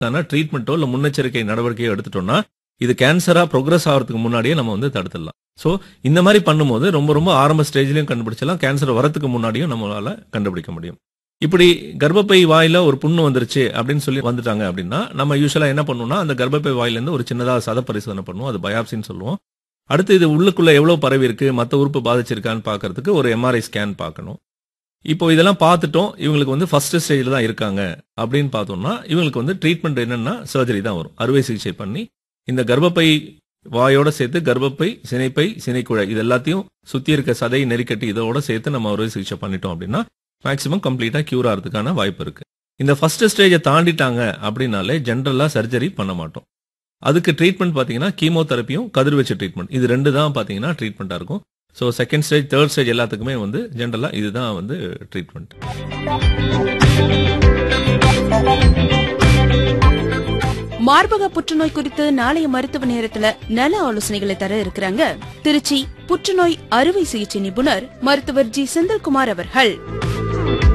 ஆனா ட்ரீட்மெண்ட்டோ இல்ல முன்னெச்சரிக்கை நடவடிக்கையோ எடுத்துட்டோம்னா இது கேன்சரா ப்ரோக்ரஸ் ஆகிறதுக்கு முன்னாடியே நம்ம வந்து தடுத்துடலாம் ஸோ இந்த மாதிரி பண்ணும்போது ரொம்ப ரொம்ப ஆரம்ப ஸ்டேஜ்லயும் கண்டுபிடிச்சலாம் கேன்சர் வரதுக்கு முன்னாடியும் நம்மளால கண்டுபிடிக்க முடியும் இப்படி கர்ப்பப்பை வாயில ஒரு புண்ணு வந்துருச்சு அப்படின்னு சொல்லி வந்துட்டாங்க அப்படின்னா நம்ம யூஸ்வலா என்ன பண்ணுவோம்னா அந்த கர்ப்பப்பை வாயிலேருந்து ஒரு சின்னதா சத பரிசோதனை பண்ணுவோம் அது பயாப்சின்னு சொல்லுவோம் அடுத்து இது உள்ளுக்குள்ள எவ்வளவு பரவி இருக்கு மற்ற உறுப்பு பாதிச்சிருக்கான்னு பார்க்கறதுக்கு ஒரு எம்ஆர்ஐ ஸ்கேன் பார்க்கணும் இப்போ இதெல்லாம் பார்த்துட்டோம் இவங்களுக்கு வந்து ஃபர்ஸ்ட் ஸ்டேஜில் தான் இருக்காங்க அப்படின்னு பார்த்தோம்னா இவங்களுக்கு வந்து ட்ரீட்மெண்ட் என்னன்னா சர்ஜரி தான் வரும் அறுவை சிகிச்சை பண்ணி இந்த கர்ப்பப்பை வாயோட சேர்த்து கர்ப்பப்பை சினைப்பை சினைக்குழை இது எல்லாத்தையும் சுத்தி இருக்க சதை நெறிக்கட்டி இதோட சேர்த்து நம்ம அறுவை சிகிச்சை பண்ணிட்டோம் அப்படின்னா மேக்ஸிமம் கம்ப்ளீட்டா கியூர் ஆகிறதுக்கான வாய்ப்பு இருக்கு இந்த ஃபர்ஸ்ட் ஸ்டேஜை தாண்டிட்டாங்க அப்படின்னாலே ஜென்ரலா சர்ஜரி பண்ண மாட்டோம் அதுக்கு ட்ரீட்மெண்ட் பார்த்தீங்கன்னா கீமோதெரப்பியும் கதிர்வீச்சு ட்ரீட்மெண்ட் இது ரெண்டு தான் பார்த்தீங்கன்னா ட்ரீட்மெண்ட்டாக இருக்கும் so second stage third stage எல்லாத்துக்குமே வந்து ஜென்ரலாக இதுதான் வந்து ட்ரீட்மெண்ட் மார்பக புற்றுநோய் குறித்து நாளைய மருத்துவ நேரத்துல நல ஆலோசனைகளை தர இருக்கிறாங்க திருச்சி புற்றுநோய் அறுவை சிகிச்சை நிபுணர் மருத்துவர் ஜி செந்தில்குமார் அவர்கள்